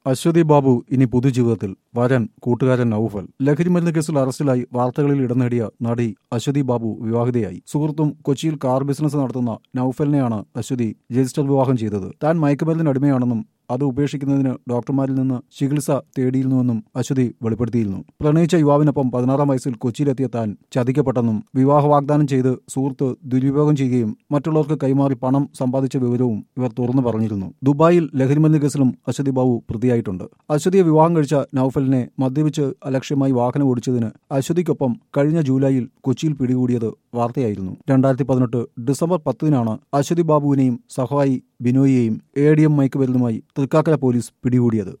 അശ്വതി ബാബു ഇനി പൊതുജീവിതത്തിൽ വരൻ കൂട്ടുകാരൻ നൌഫൽ ലഹരിമരുന്ന് കേസിൽ അറസ്റ്റിലായി വാർത്തകളിൽ ഇടം നേടിയ നടി അശ്വതി ബാബു വിവാഹിതയായി സുഹൃത്തും കൊച്ചിയിൽ കാർ ബിസിനസ് നടത്തുന്ന നൌഫലിനെയാണ് അശ്വതി രജിസ്റ്റർ വിവാഹം ചെയ്തത് താൻ മയക്കുമരുന്നിന് അടിമയാണെന്നും അത് ഉപേക്ഷിക്കുന്നതിന് ഡോക്ടർമാരിൽ നിന്ന് ചികിത്സ തേടിയിരുന്നുവെന്നും അശ്വതി വെളിപ്പെടുത്തിയിരുന്നു പ്രണയിച്ച യുവാവിനൊപ്പം പതിനാറാം വയസ്സിൽ കൊച്ചിയിലെത്തിയ താൻ ചതിക്കപ്പെട്ടെന്നും വിവാഹ വാഗ്ദാനം ചെയ്ത് സുഹൃത്ത് ദുരുപയോഗം ചെയ്യുകയും മറ്റുള്ളവർക്ക് കൈമാറി പണം സമ്പാദിച്ച വിവരവും ഇവർ തുറന്നു പറഞ്ഞിരുന്നു ദുബായിൽ ലഹരിമരുന്ന് കേസിലും അശ്വതി ബാബു പ്രതിയായിട്ടുണ്ട് അശ്വതിയെ വിവാഹം കഴിച്ച നൌഫലിനെ മദ്യപിച്ച് അലക്ഷ്യമായി വാഹനം ഓടിച്ചതിന് അശ്വതിക്കൊപ്പം കഴിഞ്ഞ ജൂലൈയിൽ കൊച്ചിയിൽ പിടികൂടിയത് വാർത്തയായിരുന്നു രണ്ടായിരത്തി പതിനെട്ട് ഡിസംബർ പത്തിനാണ് അശ്വതി ബാബുവിനെയും സഹായി ബിനോയിയെയും എ ഡി എം മയക്കുമരുന്നുമായി തൃക്കാക്കര പോലീസ് പിടികൂടിയത്